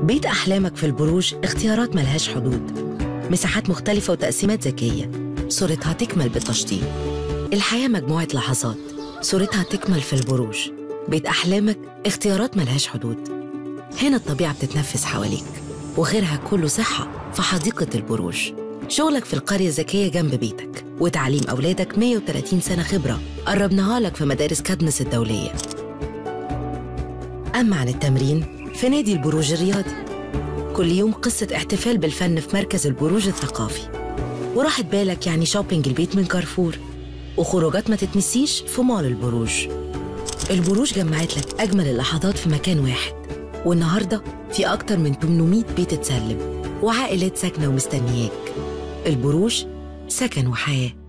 بيت أحلامك في البروج اختيارات ملهاش حدود مساحات مختلفة وتقسيمات ذكية صورتها تكمل بالتشطيب الحياة مجموعة لحظات صورتها تكمل في البروج بيت أحلامك اختيارات ملهاش حدود هنا الطبيعة بتتنفس حواليك وغيرها كله صحة في حديقة البروج شغلك في القرية الذكية جنب بيتك وتعليم أولادك 130 سنة خبرة قربناها لك في مدارس كادنس الدولية أما عن التمرين في نادي البروج الرياضي كل يوم قصة احتفال بالفن في مركز البروج الثقافي وراحة بالك يعني شوبينج البيت من كارفور وخروجات ما تتنسيش في مول البروج البروج جمعت لك أجمل اللحظات في مكان واحد والنهاردة في أكتر من 800 بيت اتسلم وعائلات ساكنة ومستنياك البروج سكن وحياه